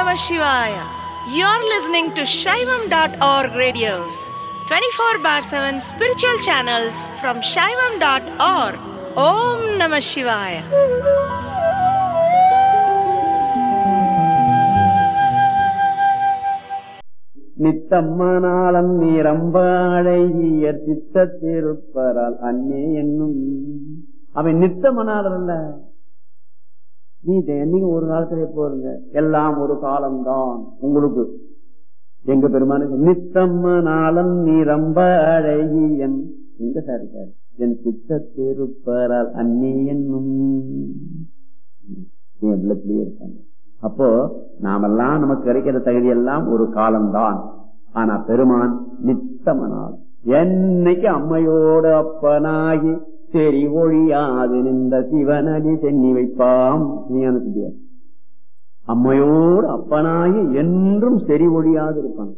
Namah Shivaya. You're listening to Shaivam.org radios, 24 bar 7 spiritual channels from Shaivam.org. Om Namah Shivaya. நித்தம்மனாளன் நீரம்பாழைய சித்த திருப்பரால் அன்னே என்னும் அவன் நித்தமனாளர் அல்ல நீ இதை என்னைக்கு ஒரு காலத்துல போருங்க எல்லாம் ஒரு காலம்தான் உங்களுக்கு எங்க பெருமானுக்கு நித்தம்மனாளன் நீரம்ப அழகியன் எங்க சார் இருக்காரு என் சித்த திருப்பரால் அன்னே என்னும் என் உள்ளத்திலேயே இருக்காங்க அப்போ நாமெல்லாம் நமக்கு கிடைக்கிற தகுதி எல்லாம் ஒரு காலம்தான் ஆனா பெருமான் நித்தமனால் என்னைக்கு அம்மையோடு அப்பனாகி செறி ஒழியாது நின்ற சிவனடி சென்னி வைப்பாம் நீ அம்மையோடு அப்பனாகி என்றும் செறி ஒழியாது இருப்பாங்க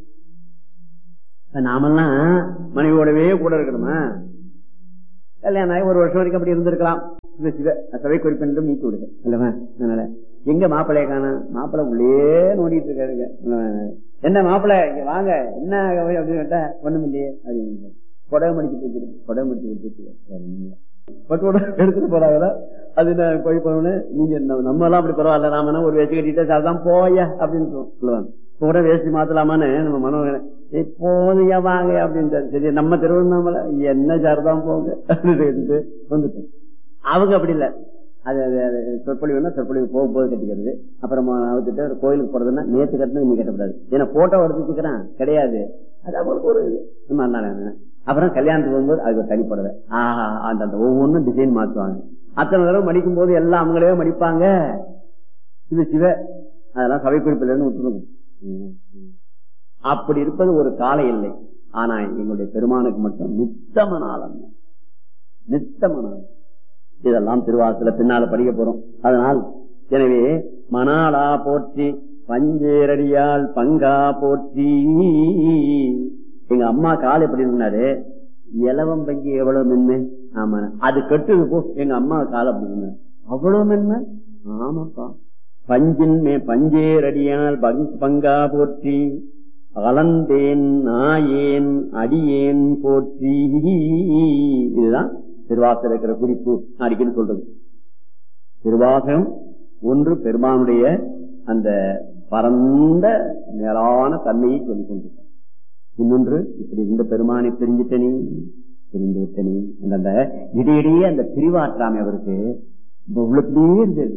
நாமெல்லாம் மனைவியோடவே கூட இருக்கணுமா கல்யாணம் ஆகி ஒரு வருஷம் வரைக்கும் அப்படி இருந்திருக்கலாம் இந்த சிவ சபை குறிப்பென்றும் நீக்கி விடுங்க இல்லவா அதனால எங்க மாப்பிள்ளைய காண மாப்பிள்ளை உள்ளே நோண்டிட்டு இருக்காருங்க என்ன மாப்பிள்ளை இங்க வாங்க என்ன அப்படின்னு கேட்டா ஒண்ணும் இல்லையே அப்படின்னு புடவை மடிச்சு வச்சிருக்கேன் புடவை மடிச்சு வச்சிருக்கேன் பட்டோட எடுத்துட்டு போறாங்களா அது நான் போய் போனோன்னு நீங்க நம்ம எல்லாம் அப்படி பரவாயில்ல நாம ஒரு வேச்சு கட்டிட்டு அதுதான் போய அப்படின்னு சொல்லுவாங்க கூட வேஷ்டி மாத்தலாமான்னு நம்ம மனம் போதையா வாங்க அப்படின்னு சரி நம்ம திருவண்ணாமலை என்ன சார்தான் போங்க அப்படின்னு வந்துட்டோம் அவங்க அப்படி இல்லை அது அது சொற்பொழிவுனா சொற்பொழிவு போகும்போது கட்டிக்கிறது அப்புறம் அவர்கிட்ட ஒரு கோயிலுக்கு போறதுன்னா நேற்று கட்டினது நீ கட்டக்கூடாது ஏன்னா போட்டோ எடுத்து வச்சுக்கிறேன் கிடையாது அது அவங்களுக்கு ஒரு இது நம்ம அப்புறம் கல்யாணத்துக்கு போகும்போது அது ஒரு தனி புடவை ஆஹா அந்த அந்த ஒவ்வொன்றும் டிசைன் மாற்றுவாங்க அத்தனை தடவை மடிக்கும் போது எல்லாம் அவங்களே மடிப்பாங்க இது சிவ அதெல்லாம் சபை குறிப்பில இருந்து விட்டுருக்கும் அப்படி இருப்பது ஒரு கால இல்லை ஆனா எங்களுடைய பெருமானுக்கு மட்டும் நித்தமனாலம் நித்தமனாலம் இதெல்லாம் திருவாசல பின்னால படிக்க போறோம் அதனால் எனவே மணாலா போற்றி பஞ்சேரடியால் பங்கா போற்றி எங்க அம்மா கால் எப்படி இருந்தாரு இலவம் பங்கி எவ்வளவு மென்மை ஆமா அது கெட்டுது போ எங்க அம்மா கால் அப்படி இருந்தாரு அவ்வளவு மென்மை ஆமாப்பா பஞ்சின் மே பஞ்சேரடியால் பங்கா போற்றி அலந்தேன் நாயேன் அடியேன் போற்றி இதுதான் திருவாசகம் இருக்கிற குறிப்பு அடிக்கடி சொல்றது திருவாசகம் ஒன்று பெருமானுடைய அந்த பரந்த மேலான தன்மையை சொல்லிக் கொண்டிருக்க இன்னொன்று இப்படி இந்த பெருமானை பிரிஞ்சிட்டனே பிரிந்து விட்டனே அந்த இடையிடையே அந்த பிரிவாற்றாமை அவருக்கு உள்ளத்திலேயே இருந்தது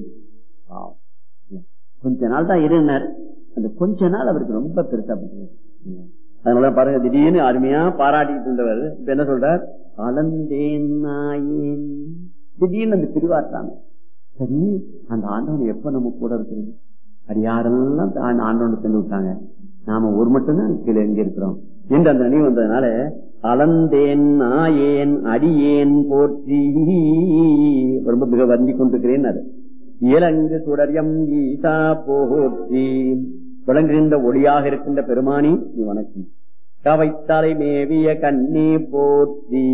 கொஞ்ச நாள் தான் இருந்தார் அந்த கொஞ்ச நாள் அவருக்கு ரொம்ப பெருசா அதனால பாருங்க திடீர்னு அருமையா பாராட்டிட்டு இருந்தவர் இப்ப என்ன சொல்றார் அலந்தேன் நாயேன் திடீர்னு அந்த பிரிவாற்றாமை சரி அந்த ஆண்டவன் எப்ப நம்ம கூட இருக்கிறது அது யாரெல்லாம் ஆண்டவனை சென்று விட்டாங்க நாம ஒரு மட்டும்தான் கீழே எங்க இருக்கிறோம் என்று அந்த நினைவு வந்ததுனால அலந்தேன் நாயேன் அடியேன் போற்றி ரொம்ப மிக வருந்தி கொண்டிருக்கிறேன் அது இலங்கு சுடரியம் ஈசா போற்றி விளங்குகின்ற ஒளியாக இருக்கின்ற பெருமானி நீ வணக்கம் கவைத்தலை மேவிய கண்ணே போற்றி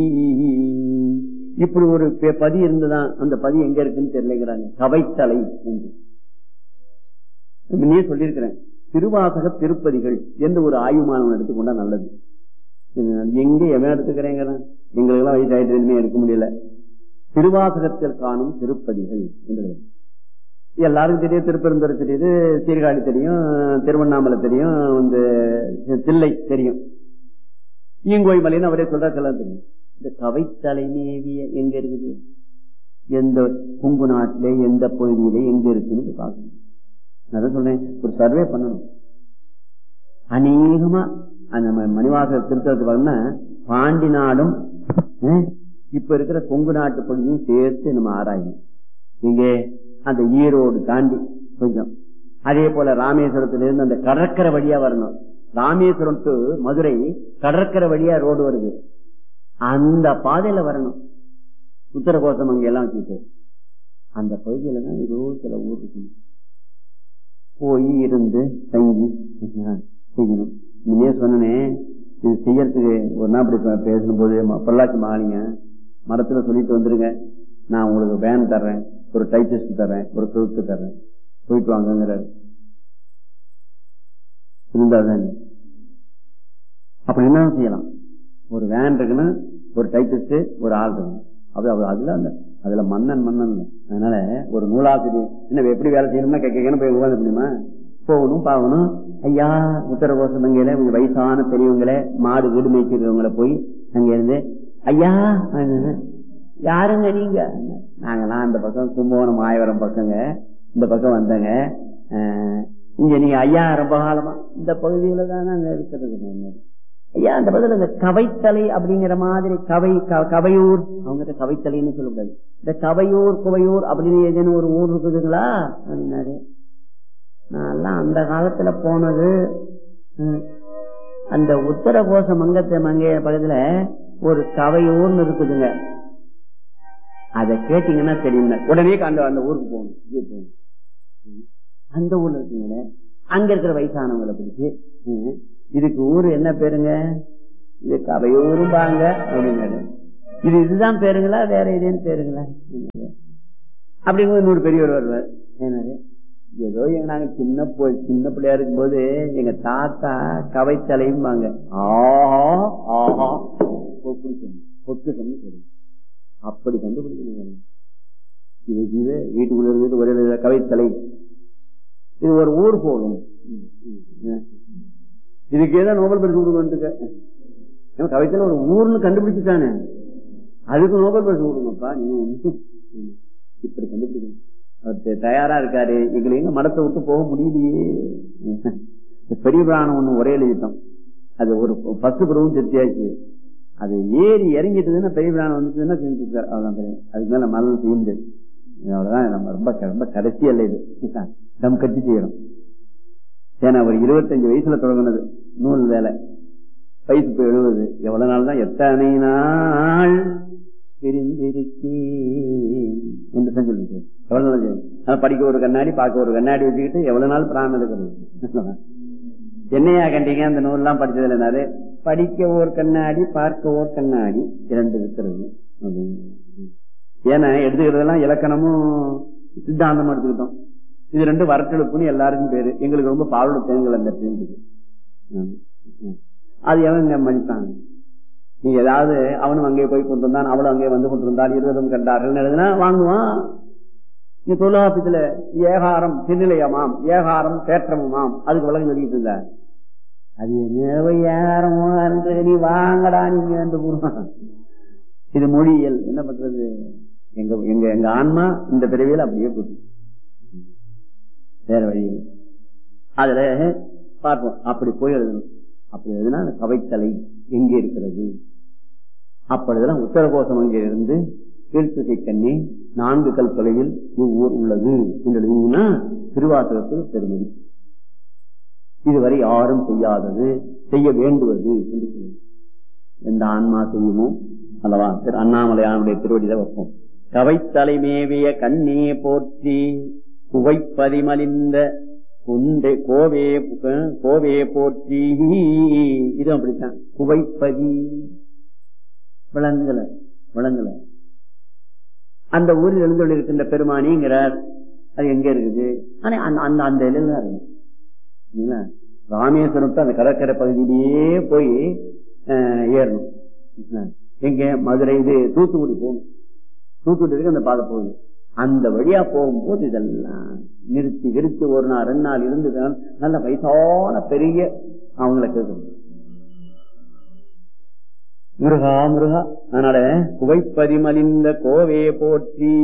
இப்படி ஒரு பதி இருந்துதான் அந்த பதி எங்க இருக்குன்னு தெரியலங்கிறாங்க கவைத்தலை என்று முன்னே சொல்லியிருக்கிறேன் திருவாசக திருப்பதிகள் என்று ஒரு ஆய்வுமானவன் எடுத்துக்கொண்டா நல்லது எங்க எவன் எடுத்துக்கிறேங்கிறான் எங்களுக்கெல்லாம் வயசாயிட்டு எதுவுமே எடுக்க முடியல திருவாசகத்தில் காணும் திருப்பதிகள் என்று எல்லாருக்கும் தெரியும் திருப்பெருந்துறை தெரியுது சீர்காழி தெரியும் திருவண்ணாமலை தெரியும் இந்த தில்லை தெரியும் ஈங்கோய் மலைன்னு அவரே சொல்றதுக்கெல்லாம் தெரியும் இந்த கவைத்தலை நேவிய எங்க இருக்குது எந்த குங்கு நாட்டிலே எந்த பகுதியிலே எங்க இருக்குன்னு பார்க்கணும் அதான் சொல்றேன் ஒரு சர்வே பண்ணணும் அநேகமா அந்த மணிவாச திருத்தத்துக்கு பார்த்தோம்னா பாண்டி நாடும் இப்ப இருக்கிற கொங்கு நாட்டு பகுதியும் சேர்த்து நம்ம ஆராயணும் இங்கே அந்த ஈரோடு தாண்டி கொஞ்சம் அதே போல ராமேஸ்வரத்திலிருந்து அந்த கடற்கரை வழியா வரணும் ராமேஸ்வரம் டு மதுரை கடற்கரை வழியா ரோடு வருது அந்த பாதையில வரணும் உத்தரகோசம் அங்க எல்லாம் வச்சுட்டு அந்த பகுதியில தான் ஏதோ சில ஊர் இருக்கு போய் இருந்து தங்கி செய்யணும் முன்னே சொன்னேன் இது செய்யறதுக்கு ஒரு நாள் அப்படி பேசும்போது பொள்ளாச்சி மாலிங்க மரத்துல சொல்லிட்டு வந்துருங்க நான் உங்களுக்கு வேன் தர்றேன் ஒரு டைபிஸ்ட் தர்றேன் ஒரு கிழக்கு தர்றேன் போயிட்டு வாங்கங்கிறாரு இருந்தாதான் அப்படி என்ன செய்யலாம் ஒரு வேன் இருக்குன்னா ஒரு டைட்டிஸ்ட் ஒரு ஆள் இருக்கணும் அது அது- அதுல அந்த அதுல மன்னன் மன்னன் இல்ல. அதனால ஒரு நூலாசிரியர் என்ன எப்படி வேலை செய்யணும்னா கேட்கணும் போய் உட்காந்து முடியுமா போகணும் பாகணும் ஐயா உத்தரகோச மங்கையில கொஞ்சம் வயசான பெரியவங்கள மாடு வீடு மேய்க்கிறவங்கள போய் அங்க இருந்து ஐயா அப்படின்னு, யாருங்க நீங்க நாங்கெல்லாம் அந்த பக்கம் கும்பகோணம் மாயவரம் பக்கங்க இந்த பக்கம் வந்தங்க அஹ், இங்க நீங்க ஐயா ரொம்ப காலமா இந்த பகுதியில தான் நாங்க இருக்கிறது ஐயா அந்த பதில் இந்த கவைத்தலை அப்படிங்கிற மாதிரி கவை க- கவையூர் அவங்க கவைத்தலைன்னு சொல்லக்கூடாது இந்த கவையூர் குவையூர் அப்படின்னு ஏதேனும் ஒரு ஊர் இருக்குதுங்களா அப்படின்னாரு நான் அந்த காலத்துல போனது ம், அந்த உத்தரகோச மங்கத்தை மங்கைய பக்கத்துல ஒரு கவையூர்னு இருக்குதுங்க அத கேட்டீங்கன்னா தெரியுங்க உடனே அந்த அந்த ஊருக்கு போகணும் இங்கே போகணும் ம். அந்த ஊர்ல இருக்குங்களே அங்க இருக்கிற வயசானவங்களை பிடிச்சு ம், இதுக்கு ஊரு என்ன பேருங்க இது கவையூரும் பாங்க அப்படின்னாரு இது இதுதான் பேருங்களா வேற ஏதேன்னு பேருங்களா அப்படிங்கும்போது நூறு பெரியவர் வருவார் என்னது ஏதோ எங்க நாங்க சின்ன போ- சின்ன பிள்ளையா இருக்கும்போது எங்க தாத்தா கவைத்தலையும்பாங்க ஆஹா ஆஹா பொக்குன்னு பொக்குன்னு சொல்லுங்க அப்படி கண்டுபிடிக்கணும் இது இது வீட்டுக்குள்ள இருந்துட்டு ஒரே ஒரு கவைத்தலை இது ஒரு ஊர் போகும் ம், ம், ம். இதுக்கு ஏதோ நோபல் பரிசு கொடுக்க கவைத்தல ஒரு ஊர்னு கண்டுபிடிச்சுட்டானே அதுக்கு நோபல் பரிசு கொடுங்கப்பா நீங்க ஒண்ணும் ம், இப்படி கண்டுபிடிக்கணும் அவர் த- தயாரா இருக்காரு எங்களை எங்க மடத்தை விட்டு போக முடியலையே இந்த பெரிய பிராணம் ஒண்ணு ஒரே எழுதிட்டோம் அது ஒரு பத்து பிறவும் திருப்தியாச்சு அது ஏறி இறங்கிட்டதுன்னா பெரிய பிராணம் வந்துட்டுன்னா செஞ்சுட்டார் அவ்வளவுதான் தெரியும் அதுக்கு மேல மரணம் செய்ய முடியாது அவ்வளவுதான் நம்ம ரொம்ப ரொம்ப கடைசி அல்ல இது தம் கட்டி செய்யறோம் ஏன்னா ஒரு இருபத்தஞ்சு வயசுல தொடங்கினது நூல் வேலை வயசு இப்ப எழுபது எவ்வளவு நாள் தான் எத்தனை நாள் பிரிந்திருக்கேன் என்று தான் சொல்லிட்டு எவ்வளவு நாள் செய்யும்? ஆனா படிக்க ஒரு கண்ணாடி பார்க்க ஒரு கண்ணாடி வச்சுக்கிட்டு எவ்வளவு நாள் பிராணம் எடுக்கிறது என்னையா கண்டீங்க அந்த நூல்லாம் படிச்சதுல என்னாரு படிக்க ஓர் கண்ணாடி பார்க்க ஓர் கண்ணாடி இரண்டு இருக்கிறது அப்படின்னு. ஏன்னா எடுத்துக்கிறதெல்லாம் இலக்கணமும் சித்தாந்தமும் எடுத்துக்கிட்டோம் இது ரெண்டு வரட்டெழுப்புன்னு எல்லாருக்கும் பேரு எங்களுக்கு ரொம்ப பாலோட தேங்கள் அந்த தெரிஞ்சது அது எவங்க மதிப்பாங்க நீ ஏதாவது அவனும் அங்கே போய் கொண்டிருந்தான் அவளும் அங்கே வந்து கொண்டிருந்தால் இருவரும் கண்டார்கள் எழுதுனா வாங்குவான் நீ தொழிலாபத்துல ஏகாரம் திருநிலையமாம் ஏகாரம் தேற்றமுமாம் அதுக்கு விளக்கம் சொல்லிட்டு இருந்தா அது என்ன ஏகாரமோ இருந்தது நீ வாங்கடா நீங்க வந்து கூறுவான் இது மொழியியல் என்ன பண்றது எங்க எங்க எங்க ஆன்மா இந்த பிறவியில் அப்படியே போட்டு வேற வழி இல்லை. அதுல பார்ப்போம் அப்படி போய் எழுதணும் அப்படி எழுதுனா அந்த கவைத்தலை எங்கே இருக்கிறது அப்பொழுதெல்லாம் உத்தரகோசம் அங்கே இருந்து கீழ்த்திசை கண்ணி நான்கு கல் தொலைவில் இவ்வூர் உள்ளது என்று எழுதினா திருவாசகத்துக்கு பெருமதி இதுவரை யாரும் செய்யாதது செய்ய வேண்டுவது என்று சொல்லுவோம் எந்த ஆன்மா செய்யுமோ அல்லவா திரு அண்ணாமலையானுடைய திருவடியில வைப்போம் கவைத்தலை மேவிய கண்ணே போற்றி புகைப்பதிமலிந்த குண்டை கோவே பு- கோவே போற்றி இது அப்படித்தான் புகைப்பதி விளங்கல விளங்கல அந்த ஊரில் எழுந்தொழி இருக்கின்ற பெருமானிங்கிறார் அது எங்க இருக்குது ஆனா அந்த அந்த அந்த இதில் தான் இருக்கு இல்லைங்களா? ராமேஸ்வரம் to அந்த கடற்கரை பகுதியிலேயே போய் அஹ், ஏறணும் இல்லைங்களா? எங்க மதுரை இது தூத்துக்குடி போகணும் தூத்துக்குடிக்கு அந்த பாதை போகுது அந்த வழியா போகும்போது இதெல்லாம் நிறுத்தி நிறுத்தி ஒரு நாள் ரெண்டு நாள் இருந்து நல்ல வயசான பெரிய அவங்கள கேட்கணும் முருகா முருகா அதனால புகைப்பதிமலிந்த கோவே போற்றி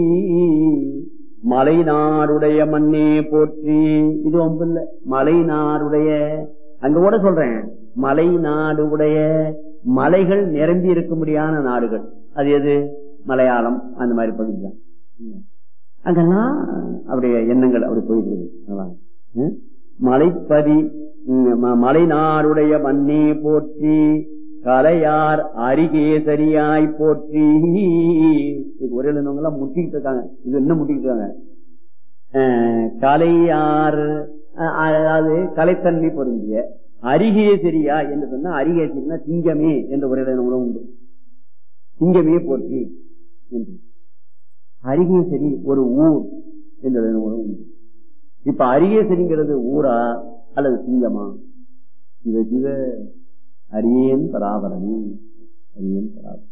மலைநாடுடைய மண்ணே போற்றி இது ஒம்பில்ல மலைநாடுடைய அங்க கூட சொல்றேன் மலை நாடு உடைய மலைகள் நிரம்பி இருக்கும்படியான நாடுகள் அது எது மலையாளம் அந்த மாதிரி பகுதி தான் அங்கெல்லாம் அப்படியே எண்ணங்கள் அப்படி போயிட்டு இருக்குது ம்? மலைப்பதி ம், ம- மலைநாடுடைய மண்ணே போற்றி கலையார் அருகே சரியாய் போற்றி இதுக்கு ஒரே எழுந்தவங்க எல்லாம் முட்டிக்கிட்டு இருக்காங்க இது என்ன முட்டிக்கிட்டு இருக்காங்க அஹ், கலையார் அஹ், அதாவது கலைத்தன்மை பொருந்திய அருகே சரியா என்று சொன்னா அருகே சரினா சிங்கமே என்ற ஒரு இடம் உண்டு சிங்கமே போற்றி என்று அருகே சரி ஒரு ஊர் என்ற இடம் உண்டு இப்ப அருகே சரிங்கிறது ஊரா அல்லது சிங்கமா சிவ சிவ அரியேன் பராபரணி அரியேன் பராபரணி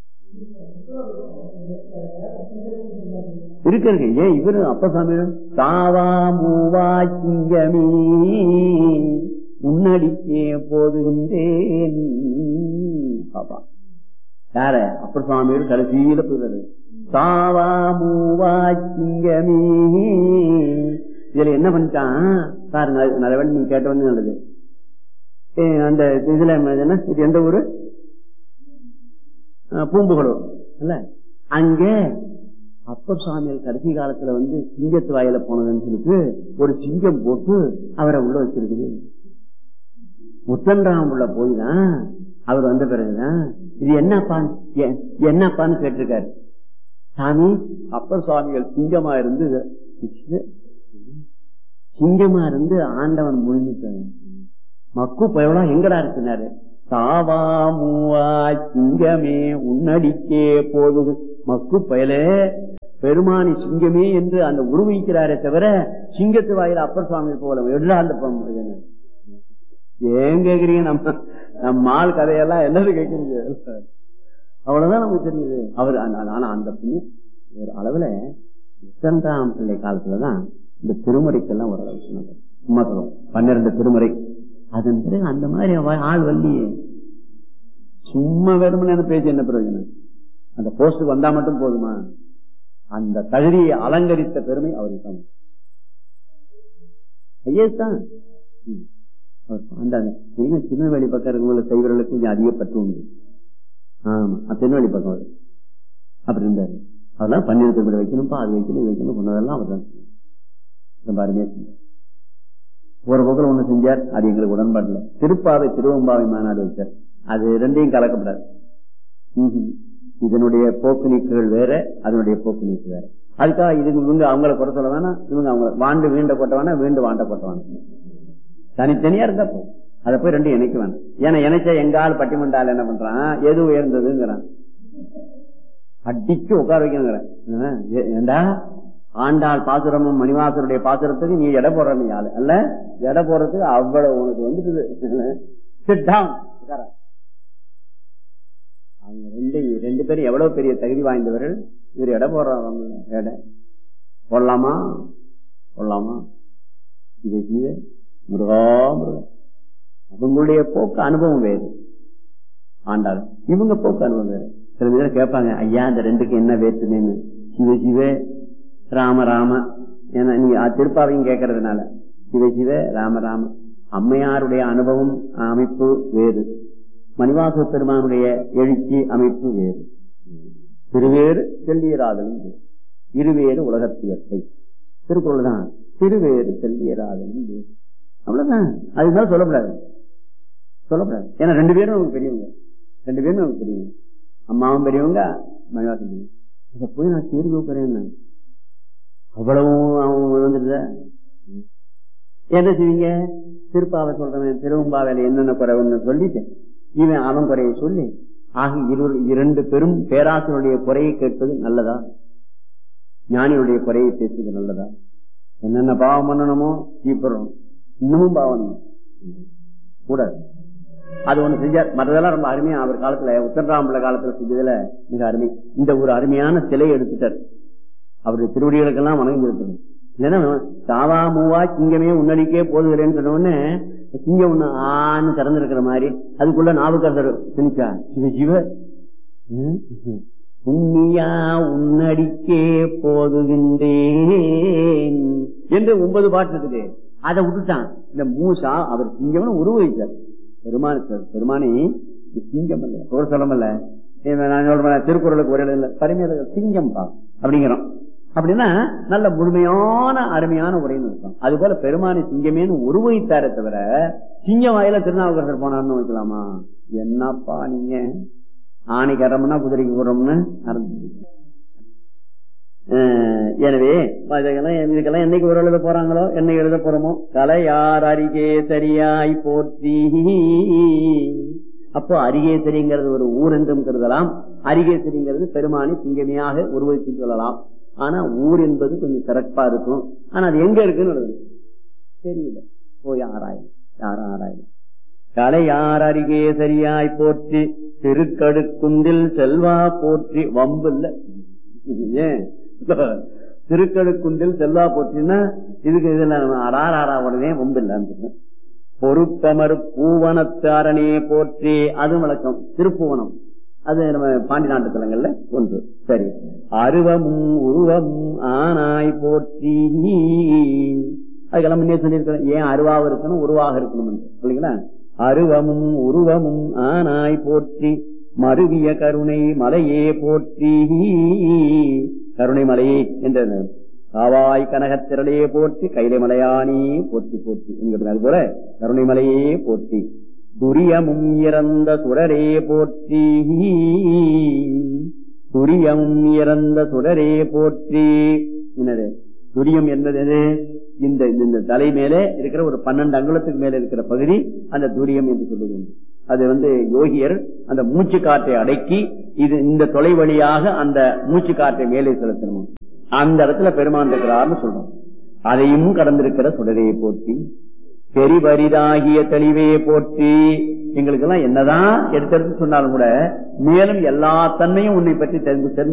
இருக்கு இருக்கு ஏன் இவரு அப்பசாமி சாவா மூவா சிங்கமே முன்னடிக்கே போதுகின்றேன் பாப்பா யார அப்பர் சுவாமி கடைசியில போயிடுறது சாவா மூவா சிங்கமே இதுல என்ன பண்ணிட்டான் பாருங்க அது நல்ல வேலை நீங்க கேட்டவொன்னு நல்லது ஏ, அந்த இதுல என்ன இது எந்த ஊரு அஹ், பூம்புகளூர் இல்ல அங்க அப்பர் சுவாமிகள் கடைசி காலத்துல வந்து சிங்கத்து வாயில போனதுன்னு சொல்லிட்டு ஒரு சிங்கம் போட்டு அவரை உள்ள வச்சிருக்குது முத்தன்ராம் உள்ள போய் தான் அவர் வந்த பிறகுதான் இது என்னப்பான்னு எ- என்னப்பான்னு கேட்டிருக்காரு சாமி அப்பர் சுவாமிகள் சிங்கமா இருந்து இது- சிங்கமா இருந்து ஆண்டவன் முழுங்கிட்டாங்க மக்கு பயவளா எங்கடா இருக்குனாரு சாவா மூவா சிங்கமே உன்னடிக்கே போது மக்கு பயலே பெருமானி சிங்கமே என்று அந்த உருவிக்கிறாரே தவிர சிங்கத்து வாயில அப்பர் சுவாமி போல எல்லாம் அந்த ப- இது. ஏன் கேக்குறீங்க நம்ம நம்ம ஆள் கதையெல்லாம் என்னது கேக்குறீங்க அவ்வளவுதான் நமக்கு தெரியுது அவர் ஆனா- ஆனா அந்த புண்ணியம் ஒரு அளவுல இரண்டாம் பிள்ளை காலத்துலதான் இந்த திருமுறைக்கெல்லாம் ஒரு அளவு சொன்னாங்க சும்மா சொல்லுவோம் பன்னிரண்டு திருமுறை அதன் பிறகு அந்த மாதிரி அவ- ஆள் வள்ளியே சும்மா வெறுமனே பேச்சு என்ன பிரயோஜனம் அந்த போஸ்டுக்கு வந்தா மட்டும் போதுமா அந்த தகுதியை அலங்கரித்த பெருமை அவருக்கு தான் ஐயஸ் தான் ம். அவர் அந்த அந்த சின்ன- திருநெல்வேலி பக்கம் இருக்கவங்கள செய்வர்களுக்கு கொஞ்சம் அதிக பற்று உண்டு ஆமா அது திருநெல்வேலி பக்கம் அவர் அப்படி இருந்தாரு அதெல்லாம் பன்னீர் திருவிழா வைக்கணும்ப்பா அது வைக்கணும் இது வைக்கணும் சொன்னதெல்லாம் அவர் தான் ரொம்ப அருமையா செஞ்சார். ஒரு பக்கம் ஒண்ணு செஞ்சார் அது எங்களுக்கு உடன்பாடுல திருப்பாவை திருவம்பாவை மாநாடு வச்சார் அது ரெண்டையும் கலக்கப்படாது ம்ஹும். இதனுடைய போக்கு நீக்குகள் வேற அதனுடைய போக்கு நீக்கு வேற அதுக்காக இதுக்கு இவங்க அவங்கள குறை சொல்ல வேணாம் இவங்க அவங்கள வாண்டு வீண்ட கொட்ட வேணாம் வீண்டு வாண்ட கொட்ட வேணாம் தனித்தனியா இருந்தா போதும் அதை போய் ரெண்டும் இணைக்க வேணாம் ஏன்னா இணைச்சா எங்க ஆள் பட்டிமண்டால் என்ன பண்றான் எது உயர்ந்ததுங்கிறான் அடிச்சு உட்கார வைக்கணுங்கிறேன் ஏண்டா ஆண்டாள் பாசுரமும் மணிவாசருடைய பாசுரத்துக்கு நீ எடை போடுற நீ ஆளு அல்ல எடை போடுறதுக்கு அவ்வளவு உனக்கு வந்துட்டு Sit down. உட்கார. அவங்க ரெண்டு ரெண்டு பேரும் எவ்வளவு பெரிய தகுதி வாய்ந்தவர்கள் இவர் எடை போடுறாங்க எடை போடலாமா போடலாமா இது இது முருகா முருகா அவங்களுடைய போக்கு அனுபவம் வேறு ஆண்டாள் இவங்க போக்கு அனுபவம் வேறு சில பேர் கேட்பாங்க ஐயா இந்த ரெண்டுக்கு என்ன வேற்றுமைன்னு சிவ சிவ ராம ராம ஏன்னா நீங்க அஹ், திருப்பாவையும் கேட்கறதுனால சிவ சிவ ராம ராம அம்மையாருடைய அனுபவம் அமைப்பு வேறு மணிவாச பெருமானுடைய எழுச்சி அமைப்பு வேறு திருவேறு செல்லியராதலும் வேறு இருவேறு உலகத்தியற்கை திருக்குறள் தான் திருவேறு செல்லியராதலும் வேறு அவ்வளவுதான் அதுதான் சொல்லக்கூடாது சொல்லக்கூடாது ஏன்னா ரெண்டு பேரும் நமக்கு பெரியவங்க ரெண்டு பேரும் நமக்கு பெரியவங்க அம்மாவும் பெரியவங்க மணிவாசன் பெரியவங்க இதை போய் நான் தேர்வு வைக்கிறேன் அவ்வளவும் அவங்க வந்துடுத என்ன செய்வீங்க திருப்பாவை சொல்றேன் திருவம்பாவையில என்னென்ன குறைவுன்னு சொல்லிட்டு இவன் அவன் குறையை சொல்லி ஆக இரு இரண்டு பெரும் பேராசனுடைய குறையை கேட்பது நல்லதா ஞானியுடைய குறையை பேசுவது நல்லதா என்னென்ன பாவம் பண்ணணுமோ தீப்புறோம் இன்னமும் பாவம் கூடாது அது ஒண்ணு செஞ்சார் மற்றதெல்லாம் ரொம்ப அருமையா அவர் காலத்துல உத்தரராமல காலத்துல செஞ்சதுல மிக அருமை இந்த ஒரு அருமையான சிலை எடுத்துட்டார் அவருடைய திருவடிகளுக்கெல்லாம் வணங்கி இருக்குது இல்லைன்னா தாவா மூவா சிங்கமே உன்னடிக்கே போதுகிறேன்னு சொன்ன உடனே சிங்கம் ஒண்ணு ஆன்னு திறந்திருக்கிற மாதிரி அதுக்குள்ள நாவுக்கரசர் திணிச்சா சிவ சிவ ம், உன்னியா உன்னடிக்கே போதுகின்றேன் என்று ஒன்பது பாட்டு இருக்குது அதை விட்டுட்டான் இந்த மூசா அவர் சிங்கம்னு உருவகித்தார் பெருமான் பெருமானி இது சிங்கம் அல்ல ஒரு சொல்லமல்ல இவன் நான் சொல்றேன் திருக்குறளுக்கு ஒரு இல்ல பரிமையில சிங்கம் பா அப்படிங்கிறோம் அப்படின்னா நல்ல முழுமையான அருமையான உரைன்னு இருக்கும் அது போல பெருமானி சிங்கமேன்னு உருவகித்தாரே தவிர சிங்கம் வாயில திருநாவுக்கரசர் போனார்னு வைக்கலாமா என்னப்பா நீங்க ஆணைக்கு அறம்னா குதிரைக்கு போறோம்னு அறந்து அஹ் எனவே இதுக்கெல்லாம் இதுக்கெல்லாம் என்னைக்கு ஒரு எழுத போறாங்களோ என்னைக்கு எழுத போறோமோ கலை யார் அருகே சரியாய் போற்றி அப்போ அரிகேசரிங்கிறது ஒரு ஊர் என்றும் கருதலாம் அரிகேசரிங்கிறது பெருமானி சிங்கமியாக உருவகித்து சொல்லலாம் ஆனா ஊர் என்பது கொஞ்சம் சிறப்பா இருக்கும் ஆனா அது எங்க இருக்குன்னு எழுதணும் தெரியல போய் ஆராயும் யாரும் ஆராயும் கலையார் அருகே சரியாய் போற்றி திருக்கடுக்குந்தில் செல்வா போற்றி வம்பு இல்ல ஏன் திருக்கடுக்குந்தில் செல்வா போற்றின்னா இதுக்கு இதுல அடாராடா உடனே வம்பு இல்லான்னு பொறுப்பமர் பூவனத்தாரனே போற்றி அது வழக்கம் திருப்புவனம் அது நம்ம பாண்டி நாட்டு தலங்கள்ல ஒன்று சரி அருவமும் உருவமும் ஆனாய் போற்றி அதுக்கெல்லாம் முன்னே சொல்லியிருக்கிறேன் ஏன் அருவாக இருக்கணும் உருவாக இருக்கணும் இல்லைங்களா அருவமும் உருவமும் ஆனாய் போற்றி மருவிய கருணை மலையே போற்றி கருணை மலையே என்ற காவாய் கனகத்திரளையே போற்றி கைலை மலையானே போற்றி போற்றி என்கிறது அது போல கருணை மலையே போற்றி துரியமும் இறந்த சுடரே போற்றி துரியமும் இறந்த சுடரே போற்றி என்னது துரியம் என்பது எது இந்த இந்த தலை மேலே இருக்கிற ஒரு பன்னெண்டு அங்குலத்துக்கு மேல இருக்கிற பகுதி அந்த துரியம் என்று சொல்லுவோம் அது வந்து யோகியர் அந்த மூச்சு காற்றை அடக்கி இது இந்த தொலை வழியாக அந்த மூச்சு காற்றை மேலே செலுத்தணும் அந்த இடத்துல பெருமான் இருக்கிறார்னு சொல்றோம் அதையும் கடந்திருக்கிற சுடரையை போற்றி பெரிவரிதாகிய தெளிவே போற்றி எங்களுக்கு எல்லாம் என்னதான் எடுத்தெடுத்து சொன்னாலும் கூட மேலும் எல்லா தன்மையும் உன்னை பற்றி தெரிந்து தெரிந்து